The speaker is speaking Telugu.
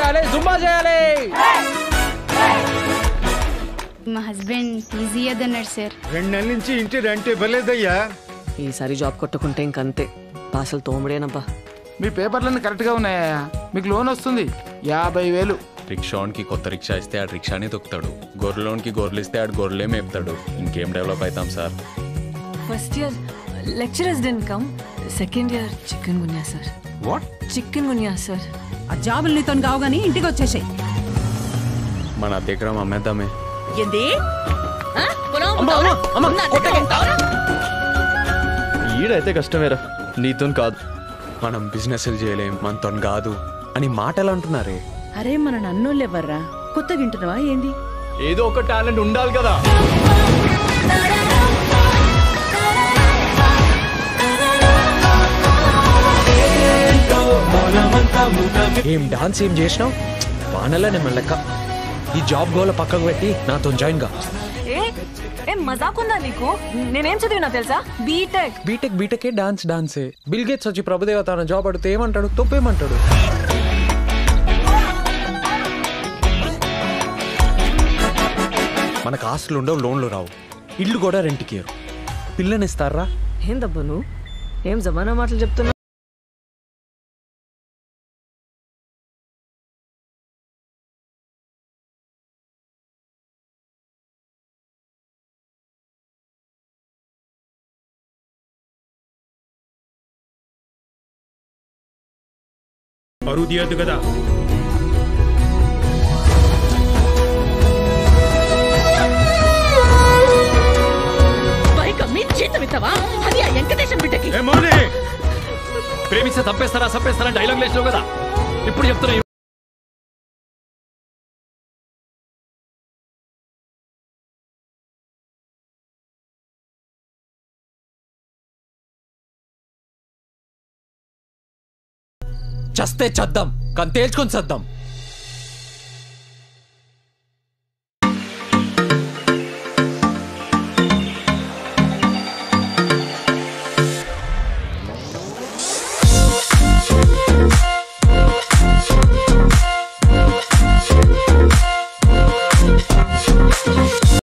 చేయాలి జుంబా చేయాలి మా హస్బెండ్ ఈజీ అదన్నారు సార్ రెండు నెలల నుంచి ఇంటి రెంట్ ఇవ్వలేదయ్యా ఈసారి జాబ్ కొట్టుకుంటే ఇంకంతే పాసలు తోముడేనబ్బా మీ పేపర్లన్నీ కరెక్ట్గా ఉన్నాయా మీకు లోన్ వస్తుంది యాభై వేలు రిక్షాన్కి కొత్త రిక్షా ఇస్తే ఆడు రిక్షానే తొక్కుతాడు గొర్రెలోనికి గొర్రెలు ఇస్తే ఆడు గొర్రెలే మేపుతాడు ఇంకేం డెవలప్ అవుతాం సార్ ఫస్ట్ ఇయర్ లెక్చరర్స్ డెంట్ కమ్ second year chikungunya sir what chikungunya sir ఆ జాబులు నీతో కావు గానీ ఇంటికి వచ్చేసాయి మన దగ్గర అమ్మేద్దామే ఏంది ఈడైతే కష్టమేరా నీతో కాదు మనం బిజినెస్లు చేయలేం మనతో కాదు అని మాటలు అంటున్నారే అరే మన నన్నోళ్ళు ఎవర్రా కొత్త వింటున్నావా ఏంది ఏదో ఒక టాలెంట్ ఉండాలి కదా ఏం డాన్స్ ఏం చేసినావు వానలనే మన లెక్క ఈ జాబ్ గోల పక్కకు పెట్టి నాతో జాయిన్ గా ఏ ఏ మజాక్ ఉందా నీకు నేనేం చదివినా తెలుసా బీటెక్ బీటెక్ బీటెకే డాన్స్ డాన్సే బిల్ గేట్స్ వచ్చి ప్రభుదేవ తన జాబ్ అడిగితే ఏమంటాడు తొప్పేమంటాడు మనకు ఆస్తులు ఉండవు లోన్లు రావు ఇల్లు కూడా రెంట్కి ఇయ్యరు పిల్లనిస్తారా ఏందబ్బా నువ్వు ఏం జమానా మాటలు చెప్తున్నా పరువు తీయద్దు కదా పైగా మీ జీతం ఇస్తావా అది ఆ వెంకటేశం బిడ్డకి ప్రేమిస్తే తప్పేస్తారా చంపేస్తారా డైలాగ్ లేచినావు కదా ఇప్పుడు చెప్తున్నా చస్తే చద్దాం కానీ తేల్చుకొని చద్దాం